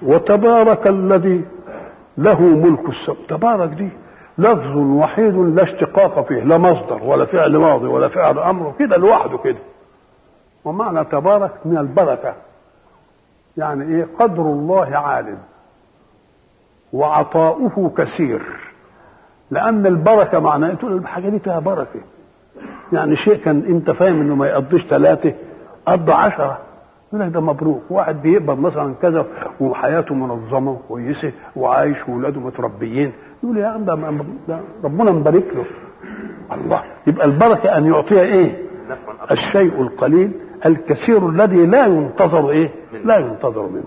وتبارك الذي له ملك السماء تبارك دي لفظ وحيد لا اشتقاق فيه لا مصدر ولا فعل ماضي ولا فعل امر كده لوحده كده ومعنى تبارك من البركه يعني ايه قدر الله عالٍ وعطاؤه كثير لان البركه معناه تقول الحاجه دي فيها بركه يعني شيء كان انت فاهم انه ما يقضيش ثلاثه قضى عشره يقول لك ده مبروك واحد بيقبض مثلا كذا وحياته منظمه وكويسه وعايش واولاده متربيين يقول يا عم ده ده ربنا مبارك له الله يبقى البركه ان يعطيها ايه الشيء القليل الكثير الذي لا ينتظر ايه لا ينتظر منه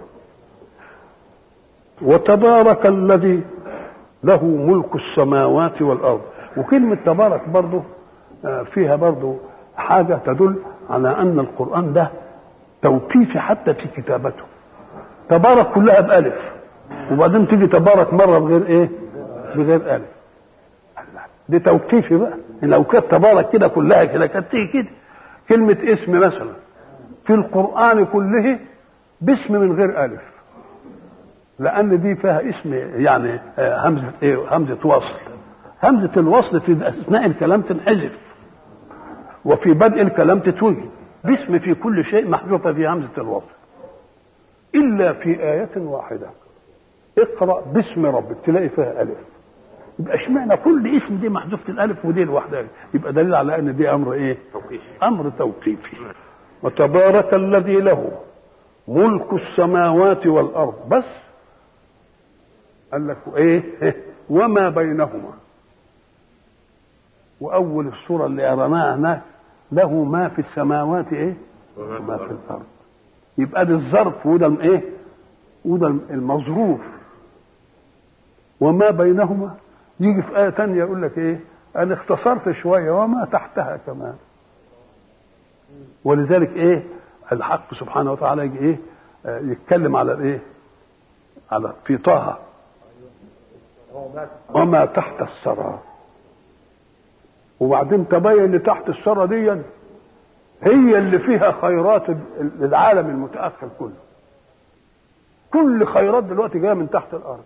وتبارك الذي له ملك السماوات والارض وكلمه تبارك برضه فيها برضه حاجه تدل على ان القران ده توقيفي حتى في كتابته تبارك كلها بألف وبعدين تيجي تبارك مرة بغير ايه بغير ألف دي توقيفي بقى لو كانت تبارك كده كلها كده كانت تيجي كده كلمة اسم مثلا في القرآن كله باسم من غير ألف لأن دي فيها اسم يعني همزة ايه همزة وصل همزة الوصل في أثناء الكلام تنحذف وفي بدء الكلام تتوجد باسم في كل شيء محذوفة في همزة الوصل إلا في آية واحدة اقرأ باسم ربك تلاقي فيها ألف يبقى اشمعنى كل اسم دي محذوفة الألف ودي لوحدها يبقى دليل على أن دي أمر إيه؟ توقيفي أمر توقيفي وتبارك الذي له ملك السماوات والأرض بس قال لك إيه؟ وما بينهما وأول السورة اللي قرأناها هناك له ما في السماوات ايه وما في الارض يبقى ده الظرف وده ايه وده المظروف وما بينهما يجي في آية تانية يقول لك ايه انا اختصرت شوية وما تحتها كمان ولذلك ايه الحق سبحانه وتعالى يجي ايه آه يتكلم على الايه على في طه وما تحت الثرى وبعدين تبين ان تحت الثرى دي هي اللي فيها خيرات العالم المتاخر كله كل خيرات دلوقتي جايه من تحت الارض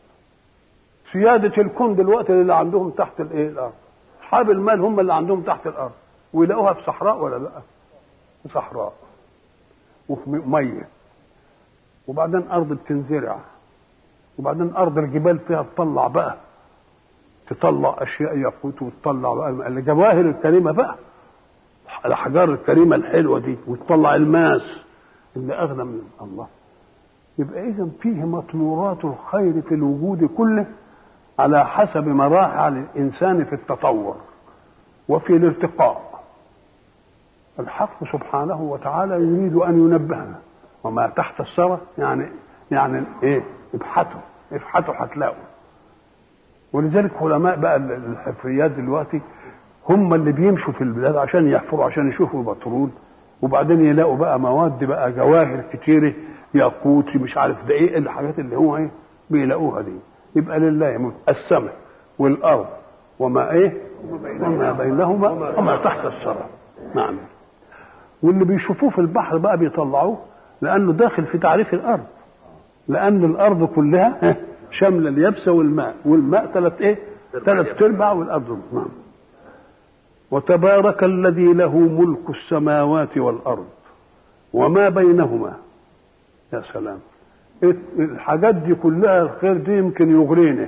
سياده الكون دلوقتي اللي عندهم تحت الايه الارض اصحاب المال هم اللي عندهم تحت الارض ويلاقوها في صحراء ولا لا في صحراء وفي ميه وبعدين ارض بتنزرع وبعدين ارض الجبال فيها تطلع بقى تطلع اشياء ياقوت وتطلع بقى الجواهر الكريمه بقى الاحجار الكريمه الحلوه دي وتطلع الماس اللي اغنى من الله يبقى اذا فيه مطمورات الخير في الوجود كله على حسب مراحل الانسان في التطور وفي الارتقاء الحق سبحانه وتعالى يريد ان ينبهنا وما تحت الثرى يعني يعني ايه ابحثوا ابحثوا هتلاقوا ولذلك علماء بقى الحفريات دلوقتي هم اللي بيمشوا في البلاد عشان يحفروا عشان يشوفوا بترول وبعدين يلاقوا بقى مواد بقى جواهر كتيره ياقوت مش عارف ده ايه الحاجات اللي هو ايه بيلاقوها دي يبقى لله السماء والارض وما ايه وما بينهما وما تحت الثرى نعم واللي بيشوفوه في البحر بقى بيطلعوه لانه داخل في تعريف الارض لان الارض كلها شامله اليابسه والماء والماء ثلاث ايه ثلاث ارباع والارض نعم وتبارك الذي له ملك السماوات والارض وما بينهما يا سلام الحاجات دي كلها الخير دي يمكن يغرينا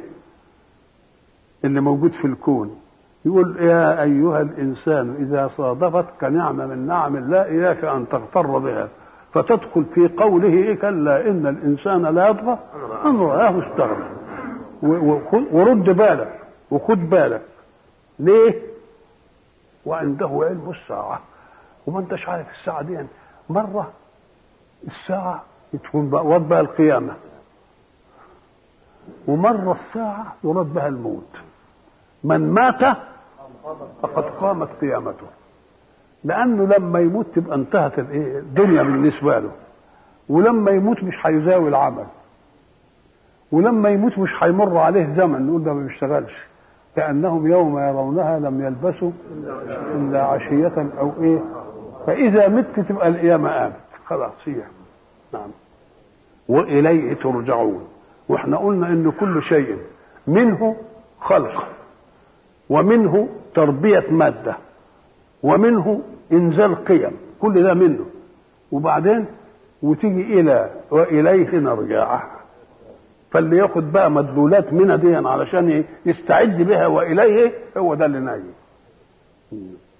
اللي موجود في الكون يقول يا ايها الانسان اذا صادفتك نعمه من نعم الله اياك ان تغتر بها فتدخل في قوله إيه كلا ان الانسان لا يطغى ان راه استغنى ورد بالك وخد بالك ليه وعنده علم الساعه وما انتش عارف الساعه دي يعني مره الساعه تكون بقى بها القيامه ومره الساعه يراد بها الموت من مات فقد قامت قيامته لانه لما يموت تبقى انتهت الايه الدنيا بالنسبه له ولما يموت مش هيزاوي العمل ولما يموت مش هيمر عليه زمن نقول ده ما بيشتغلش كانهم يوم يرونها لم يلبسوا الا عشيه او ايه فاذا مت تبقى القيامه قامت خلاص هي نعم واليه ترجعون واحنا قلنا ان كل شيء منه خلق ومنه تربيه ماده ومنه انزال قيم كل ده منه وبعدين وتيجي الى واليه نرجع فاللي ياخد بقى مدلولات منها دي علشان يستعد بها واليه هو ده اللي نايم